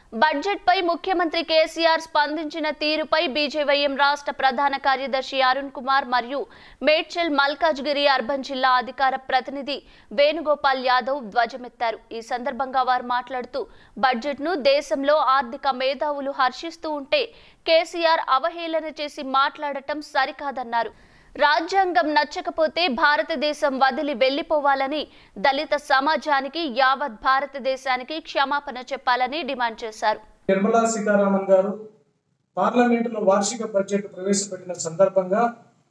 Budget పై ముఖ్యమంత్రి కేసీఆర్ స్పందించిన తీరుపై బీజేవైఎం రాష్ట్ర ప్రధాన కార్యదర్శి అరుణ్ కుమార్ మరియు మేడ్చల్ మల్కాజ్గిరి అర్బన్ జిల్లా అధికార ప్రతినిధి వేణుగోపాల్ యాదవ్ ధ్వజమెత్తారు ఈ సందర్భంగా వారు మాట్లాడుతూ బడ్జెట్ ను దేశంలో ఆర్థిక మేధావులు హర్షిస్తూ ఉంటే కేసీఆర్ అవహేళన చేసి మాట్లాడటం సరికాదన్నారు రాజ్యాంగం నచ్చకపోతే భారతదేశం వదిలి వెళ్లిపోవాలని దళిత సమాజానికి యావత్ భారతదేశానికి క్షమాపణ చెప్పాలని డిమాండ్ చేశారు నిర్మలా సీతారామన్ గారు పార్లమెంటులో వార్షిక బడ్జెట్ ప్రవేశపెట్టిన సందర్భంగా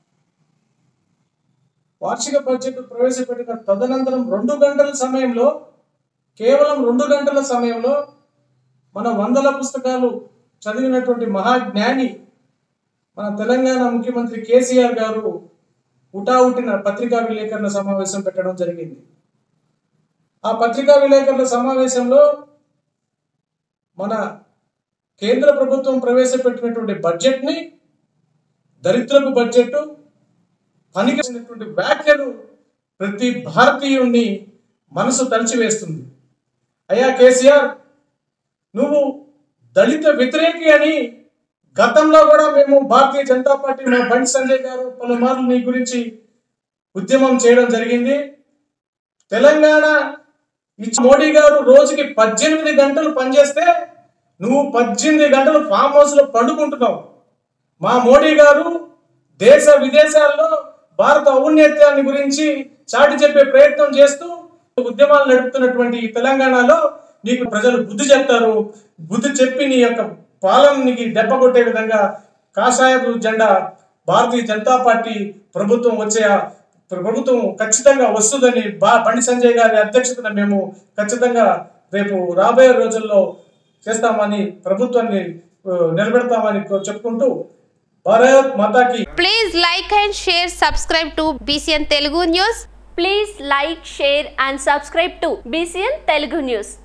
వార్షిక బడ్జెట్ ప్రవేశపెట్టిన తదనంతరం రెండు గంటల సమయంలో కేవలం రెండు గంటల సమయంలో మన వందల పుస్తకాలు చదివినటువంటి మహాజ్ఞాని మన తెలంగాణ ముఖ్యమంత్రి కేసీఆర్ గారు ఉటావుటిన పత్రికా విలేకరుల సమావేశం పెట్టడం జరిగింది ఆ పత్రికా విలేకరుల సమావేశంలో మన కేంద్ర ప్రభుత్వం ప్రవేశపెట్టినటువంటి బడ్జెట్ ని దరిద్రపు బడ్జెట్ పనికినటువంటి వ్యాఖ్యలు ప్రతి భారతీయుణ్ణి మనసు తలిచివేస్తుంది అయ్యా కేసీఆర్ నువ్వు దళిత వ్యతిరేకి అని గతంలో కూడా మేము భారతీయ జనతా పార్టీ మా బండి సంజయ్ గారు పలుమార్లు నీ గురించి ఉద్యమం చేయడం జరిగింది తెలంగాణ ఇచ్చి మోడీ గారు రోజుకి పద్దెనిమిది గంటలు పనిచేస్తే నువ్వు పద్దెనిమిది గంటలు ఫామ్ హౌస్ లో పండుకుంటున్నావు మా మోడీ గారు దేశ విదేశాల్లో భారత ఔన్నత్యాన్ని గురించి చాటి చెప్పే ప్రయత్నం చేస్తూ ఉద్యమాలు నడుపుతున్నటువంటి ఈ తెలంగాణలో నీకు ప్రజలు బుద్ధి చెప్తారు బుద్ధి చెప్పి నీ యొక్క పాలనకి దెబ్బ కొట్టే విధంగా కాషాయపు జెండా భారతీయ జనతా పార్టీ ప్రభుత్వం వచ్చే ఆ ప్రభుత్వం ఖచ్చితంగా వస్తుందని బా బండి సంజయ్ గారి అధ్యక్షతన మేము ఖచ్చితంగా రేపు రాబోయే రోజుల్లో చేస్తామని ప్రభుత్వాన్ని ఆ, నిలబెడతామని చెప్పుకుంటూ భారత్ మాతాకి Please like and share, subscribe to BCN Telugu News. Please like share and subscribe to BCN Telugu news